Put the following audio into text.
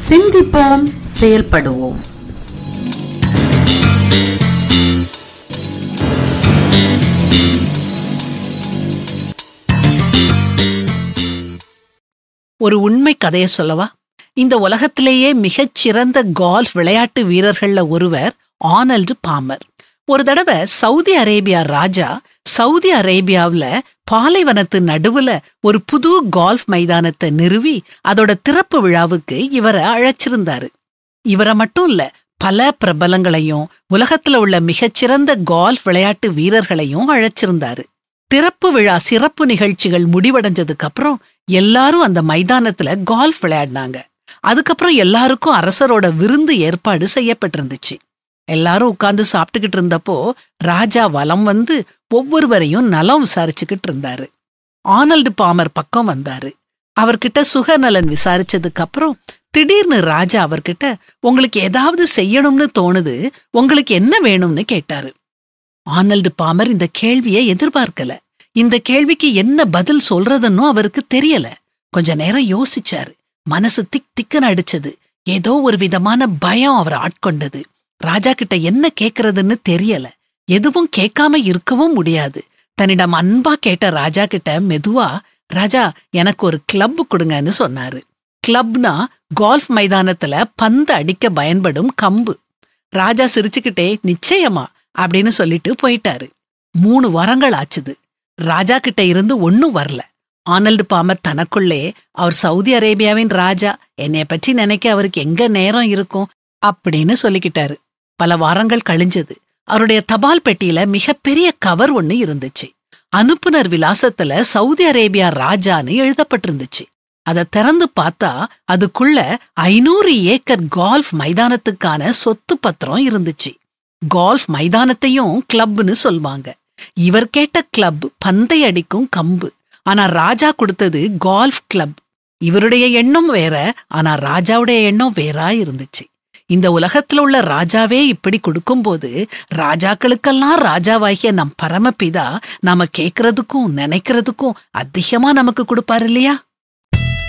சிந்திப்போம் செயல்படுவோம் ஒரு உண்மை கதையை சொல்லவா இந்த உலகத்திலேயே மிகச் சிறந்த கால்ஃப் விளையாட்டு வீரர்கள்ல ஒருவர் ஆனல்டு பாமர் ஒரு தடவை சவுதி அரேபியா ராஜா சவுதி அரேபியாவுல பாலைவனத்து நடுவுல ஒரு புது கால்ஃப் மைதானத்தை நிறுவி அதோட திறப்பு விழாவுக்கு இவரை அழைச்சிருந்தாரு இவரை மட்டும் இல்ல பல பிரபலங்களையும் உலகத்துல உள்ள மிகச்சிறந்த கால்ஃப் விளையாட்டு வீரர்களையும் அழைச்சிருந்தாரு திறப்பு விழா சிறப்பு நிகழ்ச்சிகள் முடிவடைஞ்சதுக்கு அப்புறம் எல்லாரும் அந்த மைதானத்துல கால்ஃப் விளையாடினாங்க அதுக்கப்புறம் எல்லாருக்கும் அரசரோட விருந்து ஏற்பாடு செய்யப்பட்டிருந்துச்சு எல்லாரும் உட்கார்ந்து சாப்பிட்டுக்கிட்டு இருந்தப்போ ராஜா வலம் வந்து ஒவ்வொருவரையும் நலம் விசாரிச்சுக்கிட்டு இருந்தாரு ஆனல்டு பாமர் பக்கம் வந்தாரு அவர்கிட்ட சுகநலன் விசாரிச்சதுக்கு அப்புறம் திடீர்னு ராஜா அவர்கிட்ட உங்களுக்கு ஏதாவது செய்யணும்னு தோணுது உங்களுக்கு என்ன வேணும்னு கேட்டாரு ஆனல்டு பாமர் இந்த கேள்வியை எதிர்பார்க்கல இந்த கேள்விக்கு என்ன பதில் சொல்றதுன்னு அவருக்கு தெரியல கொஞ்ச நேரம் யோசிச்சாரு மனசு திக் திக்குன்னு அடிச்சது ஏதோ ஒரு விதமான பயம் அவரை ஆட்கொண்டது ராஜா கிட்ட என்ன கேக்குறதுன்னு தெரியல எதுவும் கேட்காம இருக்கவும் முடியாது தன்னிடம் அன்பா கேட்ட ராஜா கிட்ட மெதுவா ராஜா எனக்கு ஒரு கிளப் கொடுங்கன்னு சொன்னாரு கிளப்னா கால்ஃப் மைதானத்துல பந்து அடிக்க பயன்படும் கம்பு ராஜா சிரிச்சுக்கிட்டே நிச்சயமா அப்படின்னு சொல்லிட்டு போயிட்டாரு மூணு வாரங்கள் ஆச்சுது ராஜா கிட்ட இருந்து ஒன்னும் வரல ஆனல்டு பாமர் தனக்குள்ளே அவர் சவுதி அரேபியாவின் ராஜா என்னைய பற்றி நினைக்க அவருக்கு எங்க நேரம் இருக்கும் அப்படின்னு சொல்லிக்கிட்டாரு பல வாரங்கள் கழிஞ்சது அவருடைய தபால் பெட்டியில மிகப்பெரிய கவர் ஒண்ணு இருந்துச்சு அனுப்புனர் விலாசத்துல சவுதி அரேபியா ராஜான்னு எழுதப்பட்டிருந்துச்சு அத திறந்து பார்த்தா அதுக்குள்ள ஐநூறு ஏக்கர் கால்ஃப் மைதானத்துக்கான சொத்து பத்திரம் இருந்துச்சு கால்ஃப் மைதானத்தையும் கிளப்னு சொல்வாங்க இவர் கேட்ட கிளப் பந்தை அடிக்கும் கம்பு ஆனா ராஜா கொடுத்தது கால்ஃப் கிளப் இவருடைய எண்ணம் வேற ஆனா ராஜாவுடைய எண்ணம் வேறா இருந்துச்சு இந்த உலகத்துல உள்ள ராஜாவே இப்படி கொடுக்கும்போது ராஜாக்களுக்கெல்லாம் ராஜாவாகிய நம் பரமபிதா நாம கேக்குறதுக்கும் நினைக்கிறதுக்கும் அதிகமா நமக்கு கொடுப்பாரு இல்லையா